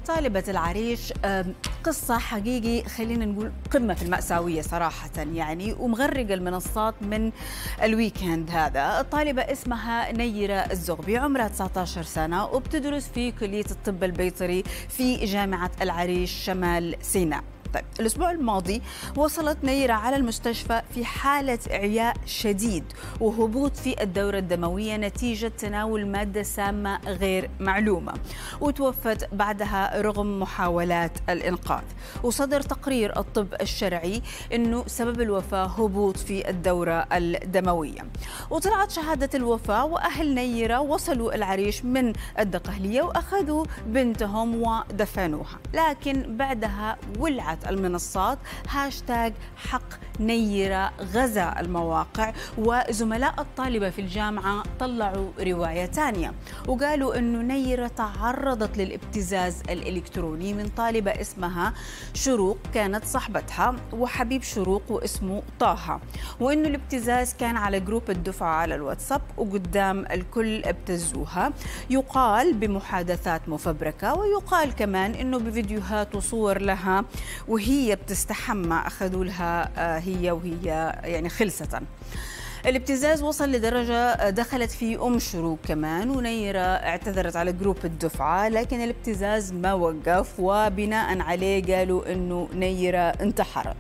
طالبة العريش قصة حقيقي خلينا نقول قمة في المأساوية صراحة يعني ومغرقة المنصات من الويكند هذا الطالبة اسمها نيرة الزغبي عمرها 19 سنة وبتدرس في كلية الطب البيطري في جامعة العريش شمال سيناء طيب الأسبوع الماضي وصلت نيرة على المستشفى في حالة إعياء شديد وهبوط في الدورة الدموية نتيجة تناول مادة سامة غير معلومة وتوفت بعدها رغم محاولات الإنقاذ وصدر تقرير الطب الشرعي أنه سبب الوفاة هبوط في الدورة الدموية وطلعت شهادة الوفاة وأهل نيرة وصلوا العريش من الدقهلية وأخذوا بنتهم ودفنوها لكن بعدها ولعت المنصات هاشتاج حق نيرة غزا المواقع وزملاء الطالبة في الجامعة طلعوا رواية ثانية وقالوا أنه نيرة تعرضت للابتزاز الإلكتروني من طالبة اسمها شروق كانت صاحبتها وحبيب شروق واسمه طه وأنه الابتزاز كان على جروب الدفعة على الواتساب وقدام الكل ابتزوها يقال بمحادثات مفبركة ويقال كمان أنه بفيديوهات وصور لها وهي بتستحمى أخذوا لها هي وهي يعني خلصة الابتزاز وصل لدرجة دخلت فيه أم شروق كمان ونيرة اعتذرت على جروب الدفعة لكن الابتزاز ما وقف وبناء عليه قالوا أنه نيرة انتحرت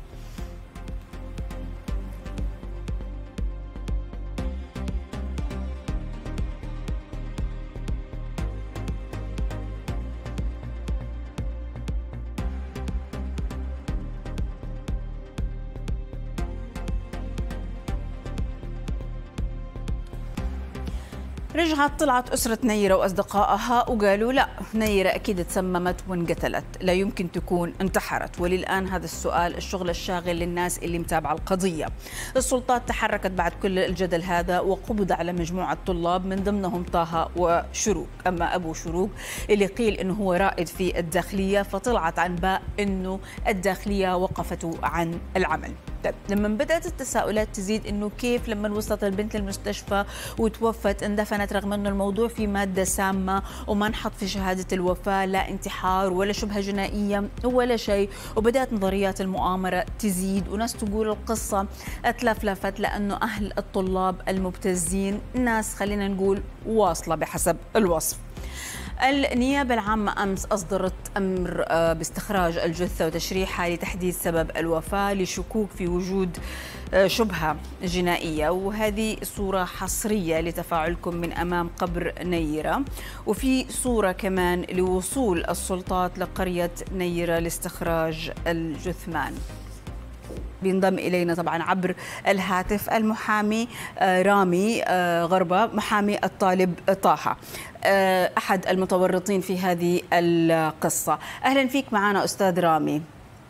رجعت طلعت أسرة نيرة وأصدقائها وقالوا لا نيرة أكيد تسممت وانقتلت لا يمكن تكون انتحرت وللآن هذا السؤال الشغل الشاغل للناس اللي متابعة القضية السلطات تحركت بعد كل الجدل هذا وقبض على مجموعة طلاب من ضمنهم طه وشروق أما أبو شروق اللي قيل أنه هو رائد في الداخلية فطلعت عنباء أنه الداخلية وقفته عن العمل طيب لما بدأت التساؤلات تزيد أنه كيف لما وصلت البنت للمستشفى وتوفت اندفنت رغم أنه الموضوع في مادة سامة وما انحط في شهادة الوفاة لا انتحار ولا شبهة جنائية ولا شيء وبدأت نظريات المؤامرة تزيد وناس تقول القصة اتلفلفت لأنه أهل الطلاب المبتزين ناس خلينا نقول واصلة بحسب الوصف النيابة العامة أمس أصدرت أمر باستخراج الجثة وتشريحها لتحديد سبب الوفاة لشكوك في وجود شبهة جنائية وهذه صورة حصرية لتفاعلكم من أمام قبر نيرة وفي صورة كمان لوصول السلطات لقرية نيرة لاستخراج الجثمان بينضم الينا طبعا عبر الهاتف المحامي رامي غربه محامي الطالب طه احد المتورطين في هذه القصه اهلا فيك معنا استاذ رامي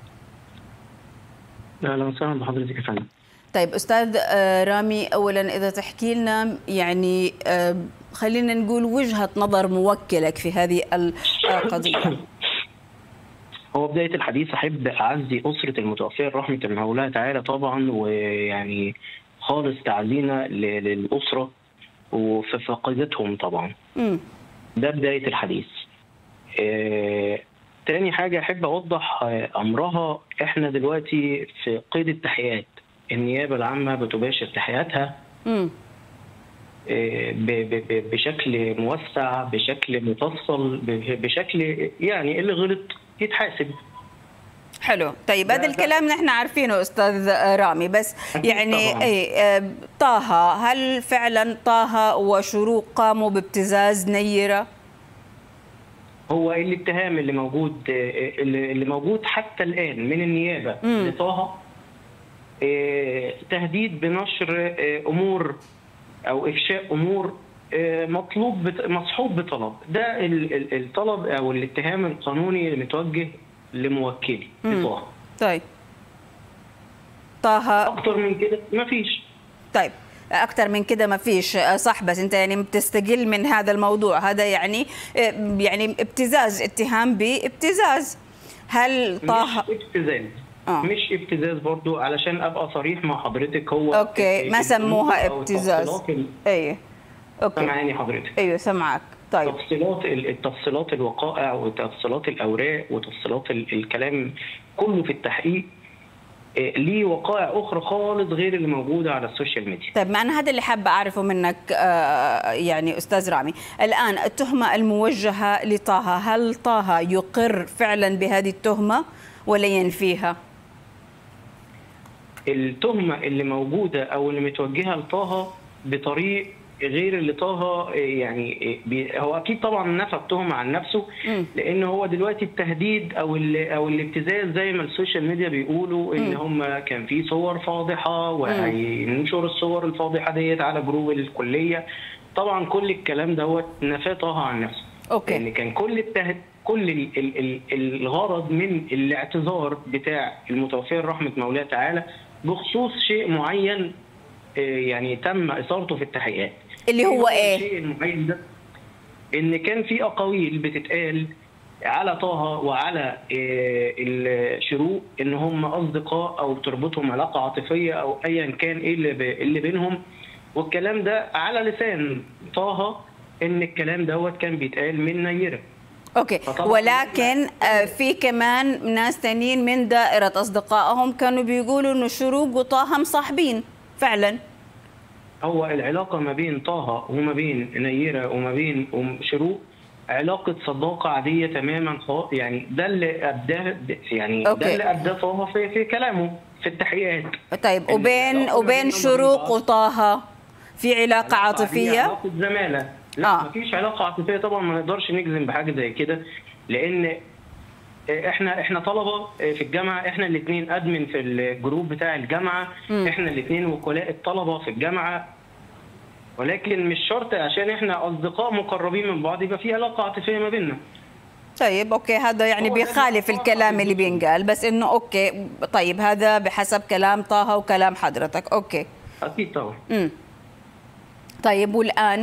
اهلا وسهلا بحضرتك يا فندم طيب استاذ رامي اولا اذا تحكي لنا يعني خلينا نقول وجهه نظر موكلك في هذه القضيه هو بداية الحديث أحب أعزي أسرة المتوفية رحمة المولى تعالى طبعا ويعني خالص تعزينا للأسرة وفي فقدتهم طبعا م. ده بداية الحديث آه، تاني حاجة أحب أوضح أمرها إحنا دلوقتي في قيد التحيات النيابة العامة بتباشر تحياتها م. بشكل موسع بشكل مفصل بشكل يعني اللي غلط يتحاسب حلو طيب هذا الكلام نحن عارفينه استاذ رامي بس يعني طبعاً. اي طه هل فعلا طه وشروق قاموا بابتزاز نيره هو الاتهام اللي موجود اللي موجود حتى الان من النيابه مم. لطه آه، تهديد بنشر آه، امور او افشاء امور آه، مطلوب بت- مصحوب بطلب ده ال- ال- الطلب او الاتهام القانوني اللي متوجه لموكلي مم. لطه طيب طه اكتر من كده مفيش طيب اكثر من كده ما فيش صح بس انت يعني بتستقل من هذا الموضوع هذا يعني يعني ابتزاز اتهام بابتزاز هل طه مش ابتزاز آه. مش ابتزاز برضو علشان ابقى صريح مع حضرتك هو اوكي ما سموها أو ابتزاز التفصيلات اللي- ايوه اوكي سامعاني حضرتك ايوه سمعك طيب. تفصيلات التفصيلات الوقائع وتفصيلات الاوراق وتفصيلات الكلام كله في التحقيق ليه وقائع اخرى خالص غير اللي موجوده على السوشيال ميديا طيب ما انا هذا اللي حابه اعرفه منك يعني استاذ رامي الان التهمه الموجهه لطه هل طه يقر فعلا بهذه التهمه ولا ينفيها التهمه اللي موجوده او اللي متوجهه لطه بطريق غير اللي طه يعني هو اكيد طبعا نفى التهمه عن نفسه لان هو دلوقتي التهديد او او الابتزاز زي ما السوشيال ميديا بيقولوا ان هم كان في صور فاضحه وهينشر الصور الفاضحه ديت على جروب الكليه طبعا كل الكلام دوت نفاه طه عن نفسه اوكي لان كان كل التهد كل ال ال ال الغرض من الاعتذار بتاع المتوفيه رحمه مولاه تعالى بخصوص شيء معين يعني تم اثارته في التحقيقات اللي هو ايه؟ الشيء المعين ده ان كان في اقاويل بتتقال على طه وعلى الشروق ان هم اصدقاء او بتربطهم علاقه عاطفيه او ايا كان ايه اللي اللي بينهم والكلام ده على لسان طه ان الكلام دوت كان بيتقال من نيره اوكي ولكن في كمان ناس تانيين من دائره اصدقائهم كانوا بيقولوا انه شروق وطه مصاحبين فعلا هو العلاقه ما بين طه وما بين نيره وما بين شروق علاقه صداقه عاديه تماما يعني ده اللي ابداه يعني أوكي. ده اللي ابداه طه في, في كلامه في التحقيقات طيب وبين وبين شروق وطه في علاقه عاطفيه علاقه زماله لا آه. آه. مفيش علاقه عاطفيه طبعا ما نقدرش نجزم بحاجه زي كده لان احنا احنا طلبه في الجامعه احنا الاثنين ادمن في الجروب بتاع الجامعه م. احنا الاثنين وكلاء الطلبه في الجامعه ولكن مش شرط عشان احنا اصدقاء مقربين من بعض يبقى في علاقه عاطفيه ما بيننا طيب اوكي هذا يعني هو ده بيخالف اللي الكلام اللي بالضبط. بينقال بس انه اوكي طيب هذا بحسب كلام طه وكلام حضرتك اوكي اكيد طبعا امم طيب والان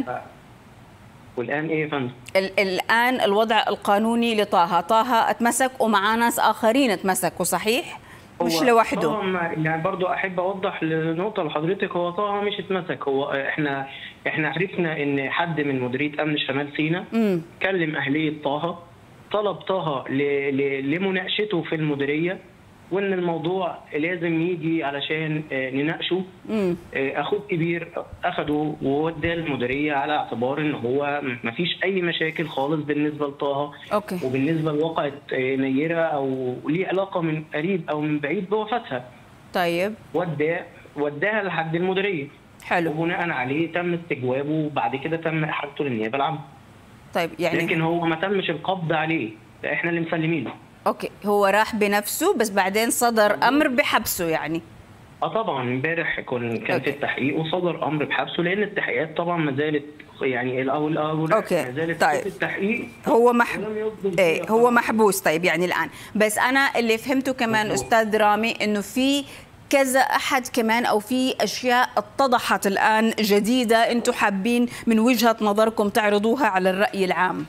والان ايه يا فندم؟ ال- الان الوضع القانوني لطه طه اتمسك ومعاه ناس اخرين اتمسكوا صحيح مش هو لوحده طه ما- يعني برضو احب اوضح لنقطه لحضرتك هو طه مش اتمسك هو احنا احنا عرفنا ان حد من مديريه امن شمال سيناء امم كلم اهليه طه طلب طه ل- ل- لمناقشته في المديريه وان الموضوع لازم يجي علشان آه، نناقشه امم آه، اخوه الكبير اخده ووداه المديريه على اعتبار ان هو مفيش اي مشاكل خالص بالنسبه لطه اوكي وبالنسبه لواقعه آه، نيره او ليه علاقه من قريب او من بعيد بوفاتها طيب وداه وداها لحد المديريه حلو وبناء عليه تم استجوابه وبعد كده تم احالته للنيابه العامه طيب يعني لكن هو ما تمش القبض عليه ده احنا اللي مسلمينه اوكي هو راح بنفسه بس بعدين صدر امر بحبسه يعني اه طبعا امبارح كن كان أوكي. في التحقيق وصدر امر بحبسه لان التحقيقات طبعا ما زالت يعني الاول الاول أوكي. ما زالت طيب. في التحقيق هو مح... ولم يصدر ايه فيها هو قرار. محبوس طيب يعني الان بس انا اللي فهمته كمان مظبوط. استاذ رامي انه في كذا احد كمان او في اشياء اتضحت الان جديده انتم حابين من وجهه نظركم تعرضوها على الراي العام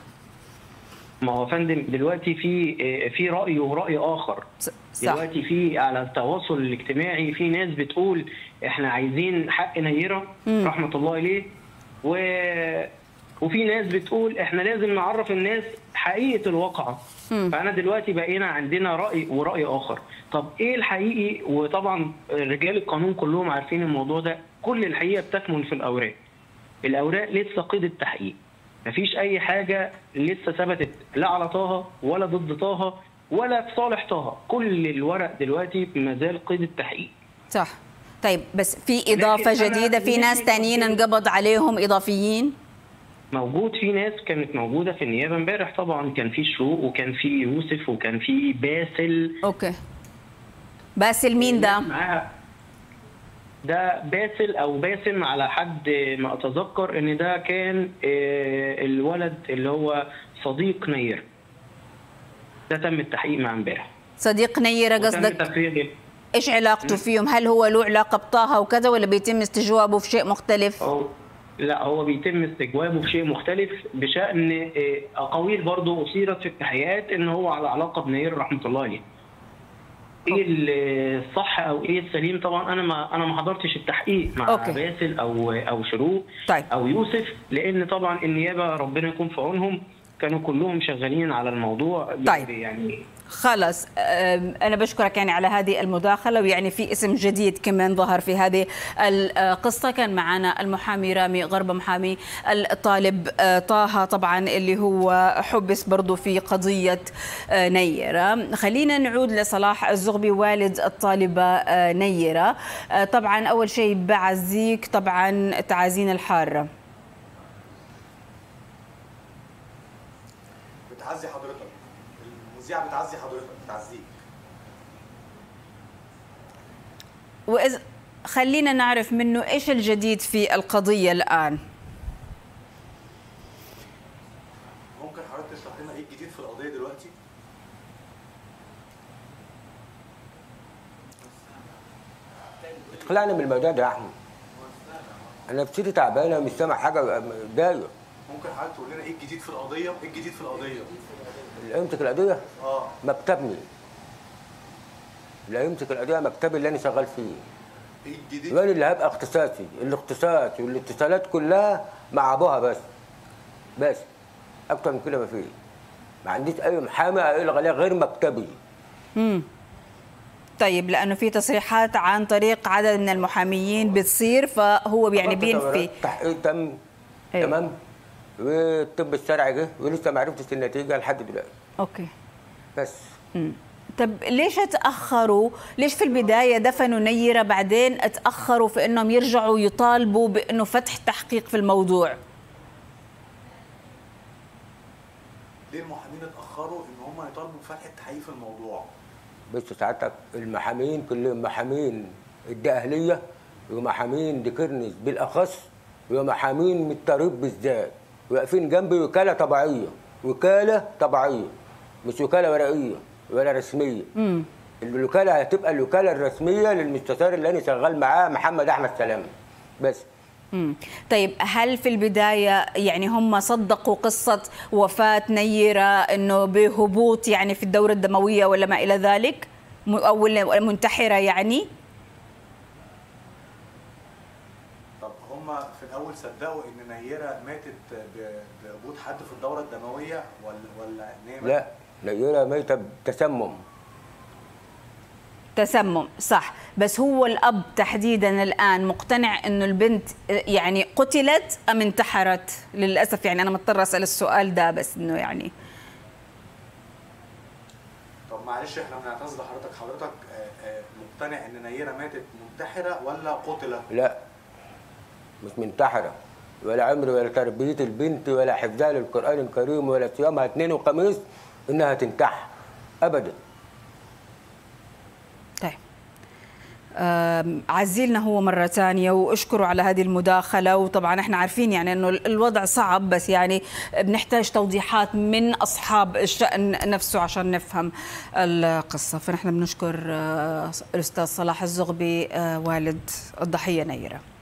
ما هو يا فندم دلوقتي في آه، في راي وراي اخر ص- صح دلوقتي في على التواصل الاجتماعي في ناس بتقول احنا عايزين حق نيره مم. رحمه الله عليه و وفي ناس بتقول احنا لازم نعرف الناس حقيقه الواقعه مم. فانا دلوقتي بقينا عندنا راي وراي اخر طب ايه الحقيقي وطبعا رجال القانون كلهم عارفين الموضوع ده كل الحقيقه بتكمن في الاوراق الاوراق لسه قيد التحقيق مفيش اي حاجه لسه ثبتت لا على طه ولا ضد طه ولا في صالح طه كل الورق دلوقتي ما زال قيد التحقيق صح طيب بس في اضافه لكن أنا جديده في ناس نفسي تانيين أقول- انقبض عليهم اضافيين موجود في ناس كانت موجوده في النيابه امبارح طبعا كان في شروق وكان في يوسف وكان في باسل اوكي باسل مين ده معاها ده باسل او باسم على حد ما اتذكر ان ده كان آه، الولد اللي هو صديق نير ده تم التحقيق معاه امبارح صديق نيره وتم قصدك تفريغ ايش علاقته فيهم هل هو له علاقه بطه وكذا ولا بيتم استجوابه في شيء مختلف هو لا هو بيتم استجوابه في شيء مختلف بشان آه، اقاويل برضه اثيرت في التحقيقات ان هو على علاقه بنير رحمه الله عليه ايه الصح او ايه السليم طبعا انا ما انا ما حضرتش التحقيق مع أوكي. باسل او او شروق طيب. او يوسف لان طبعا النيابه ربنا يكون في عونهم كانوا كلهم شغالين على الموضوع طيب. يعني خلص أم، أنا بشكرك يعني على هذه المداخلة ويعني في اسم جديد كمان ظهر في هذه القصة كان معنا المحامي رامي غرب محامي الطالب آه، طه طبعا اللي هو حبس برضو في قضية آه، نيرة خلينا نعود لصلاح الزغبي والد الطالبة آه، نيرة آه، طبعا أول شيء بعزيك طبعا تعازينا الحارة بتعزي حضرتك المذيعه بتعزي حضرتك بتعزيك وإذا خلينا نعرف منه إيش الجديد في القضية الآن ممكن حضرتك تشرح لنا ايه الجديد في القضيه دلوقتي طلعنا من الموضوع ده يا احمد انا نفسيتي تعبانه مش سامع حاجه متضايق ممكن حضرتك تقول لنا ايه الجديد في القضيه ايه الجديد في القضيه اللي يمسك القضيه اه مكتبني اللي يمسك القضيه مكتبي اللي انا شغال فيه ايه الجديد وانا اللي هبقى اختصاصي الاختصاص والاتصالات كلها مع ابوها بس بس اكتر من كده ما فيش ما عنديش اي محامي اقول عليها غير مكتبي مم. طيب لانه في تصريحات عن طريق عدد من المحاميين بتصير فهو يعني بينفي التحقيق تم أيوة. تمام والطب الشرعي جه ولسه ما عرفتش النتيجه لحد دلوقتي اوكي بس مم. طب ليش تاخروا ليش في البدايه دفنوا نيره بعدين تاخروا في انهم يرجعوا يطالبوا بانه فتح تحقيق في الموضوع ليه المحامين اتاخروا ان هم يطالبوا بفتح التحقيق في الموضوع بس ساعتك المحامين كلهم محامين الدقهليه ومحامين ديكرنس بالاخص ومحامين من الطريب بالذات واقفين جنبي وكاله طبيعيه وكاله طبيعيه مش وكاله ورقيه ولا رسميه مم. الوكاله هتبقى الوكاله الرسميه للمستشار اللي انا شغال معاه محمد احمد سلامه بس مم. طيب هل في البداية يعني هم صدقوا قصة وفاة نيرة أنه بهبوط يعني في الدورة الدموية ولا ما إلى ذلك م- أو منتحرة يعني طب هم في الاول صدقوا ان نيره ماتت ب- بهبوط حد في الدوره الدمويه ولا ولا ان هي لا نيره ميته بتسمم تسمم صح بس هو الأب تحديدا الآن مقتنع أنه البنت يعني قتلت أم انتحرت للأسف يعني أنا مضطرة أسأل السؤال ده بس أنه يعني طب معلش احنا بنعتذر لحضرتك حضرتك آه، آه، مقتنع ان نيره ماتت منتحره ولا قتلت لا مش منتحرة ولا عمر ولا تربية البنت ولا حفظها للقرآن الكريم ولا صيامها اثنين وخميس إنها تنتحر أبدا طيب آم، عزيلنا هو مرة ثانية واشكره على هذه المداخلة وطبعا احنا عارفين يعني انه الوضع صعب بس يعني بنحتاج توضيحات من اصحاب الشأن نفسه عشان نفهم القصة فنحن بنشكر آه، الاستاذ صلاح الزغبي آه، والد الضحية نيرة